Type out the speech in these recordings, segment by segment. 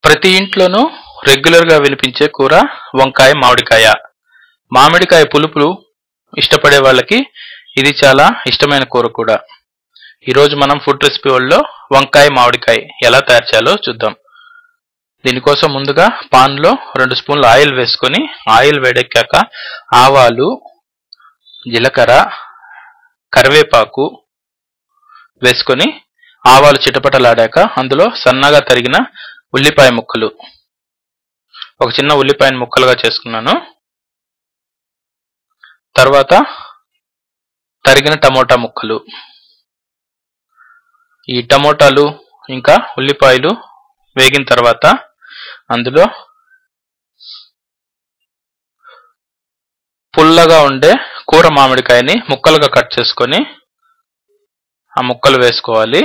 ప్రతి ఇంట్లోనూ రెగ్యులర్ గా వినిపించే కూర వంకాయ మామిడికాయ మామిడికాయ పులుపులు ఇష్టపడే వాళ్ళకి ఇది చాలా ఇష్టమైన కూర కూడా ఈరోజు మనం ఫుడ్ రెసిపీ వరల్డ్లో వంకాయ మామిడికాయ ఎలా తయారు చేయాలో చూద్దాం దీనికోసం ముందుగా పాన్ లో రెండు స్పూన్లు ఆయిల్ వేసుకొని ఆయిల్ వేడెక్కాక ఆవాలు జీలకర్ర కరివేపాకు వేసుకొని ఆవాలు చిటపటలాడాక అందులో సన్నగా తరిగిన ఉల్లిపాయ ముక్కలు ఒక చిన్న ఉల్లిపాయను ముక్కలుగా చేసుకున్నాను తర్వాత తరిగిన టమోటా ముక్కలు ఈ టమోటాలు ఇంకా ఉల్లిపాయలు వేగిన తర్వాత అందులో పుల్లగా ఉండే కూర మామిడికాయని ముక్కలుగా కట్ చేసుకొని ఆ ముక్కలు వేసుకోవాలి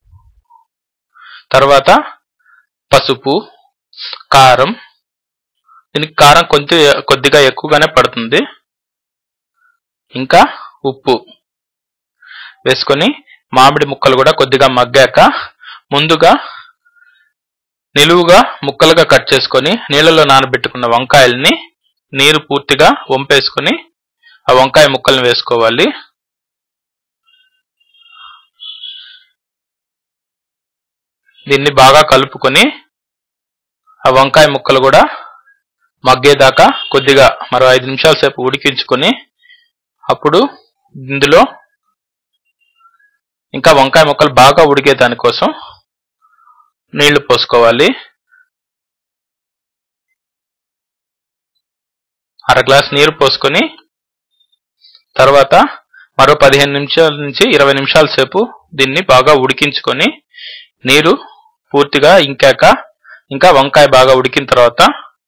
తర్వాత పసుపు కారం దీనికి కారం కొద్ది కొద్దిగా ఎక్కువగానే పడుతుంది ఇంకా ఉప్పు వేసుకొని మామిడి ముక్కలు కూడా కొద్దిగా మగ్గాక ముందుగా నిలువుగా ముక్కలుగా కట్ చేసుకొని నీళ్ళలో నానబెట్టుకున్న వంకాయల్ని నీరు పూర్తిగా వంపేసుకొని ఆ వంకాయ ముక్కల్ని వేసుకోవాలి దీన్ని బాగా కలుపుకొని ఆ వంకాయ ముక్కలు కూడా మగ్గేదాకా కొద్దిగా మరో ఐదు నిమిషాల సేపు ఉడికించుకొని అప్పుడు ఇందులో ఇంకా వంకాయ ముక్కలు బాగా ఉడికే దానికోసం నీళ్లు పోసుకోవాలి అర గ్లాస్ నీరు పోసుకొని తర్వాత మరో పదిహేను నిమిషాల నుంచి ఇరవై నిమిషాల సేపు దీన్ని బాగా ఉడికించుకొని నీరు పూర్తిగా ఇంకాక ఇంకా వంకాయ బాగా ఉడికిన తర్వాత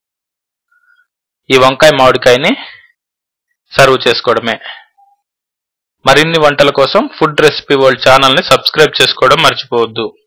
ఈ వంకాయ మామిడికాయని సర్వ్ చేసుకోవడమే మరిన్ని వంటల కోసం ఫుడ్ రెసిపీ వరల్డ్ ఛానల్ని సబ్స్క్రైబ్ చేసుకోవడం మర్చిపోవద్దు